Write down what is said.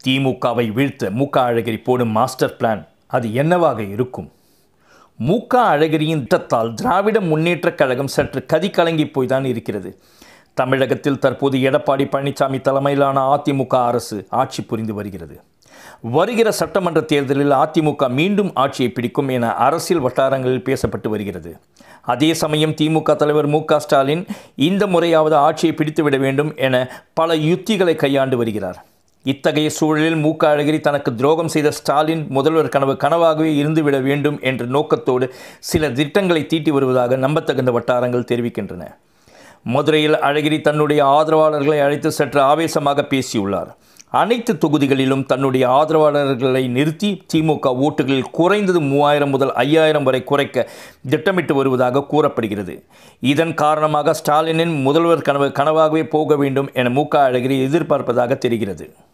திமுகவை வீழ்த்த மு க அழகிரி போடும் மாஸ்டர் பிளான் அது என்னவாக இருக்கும் மு க அழகிரியின் திட்டத்தால் திராவிட முன்னேற்றக் கழகம் சற்று கதி கலங்கி போய்தான் இருக்கிறது தமிழகத்தில் தற்போது எடப்பாடி பழனிசாமி தலைமையிலான அதிமுக அரசு ஆட்சி புரிந்து வருகிறது வருகிற சட்டமன்ற தேர்தலில் அதிமுக மீண்டும் ஆட்சியை பிடிக்கும் என அரசியல் வட்டாரங்களில் பேசப்பட்டு வருகிறது அதே சமயம் திமுக தலைவர் மு க ஸ்டாலின் இந்த முறையாவது ஆட்சியை பிடித்துவிட வேண்டும் என பல யுத்திகளை கையாண்டு வருகிறார் இத்தகைய சூழலில் மு க அழகிரி தனக்கு துரோகம் செய்த ஸ்டாலின் முதல்வர் கனவு கனவாகவே இருந்துவிட வேண்டும் என்ற நோக்கத்தோடு சில திட்டங்களை தீட்டி வருவதாக நம்பத்தகுந்த வட்டாரங்கள் தெரிவிக்கின்றன மதுரையில் அழகிரி தன்னுடைய ஆதரவாளர்களை அழைத்து சற்று ஆவேசமாக பேசியுள்ளார் அனைத்து தொகுதிகளிலும் தன்னுடைய ஆதரவாளர்களை நிறுத்தி திமுக ஓட்டுகளில் குறைந்தது மூவாயிரம் முதல் ஐயாயிரம் வரை குறைக்க திட்டமிட்டு வருவதாக கூறப்படுகிறது இதன் காரணமாக ஸ்டாலினின் முதல்வர் கனவு கனவாகவே போக வேண்டும் என மு க அழகிரி எதிர்பார்ப்பதாக தெரிகிறது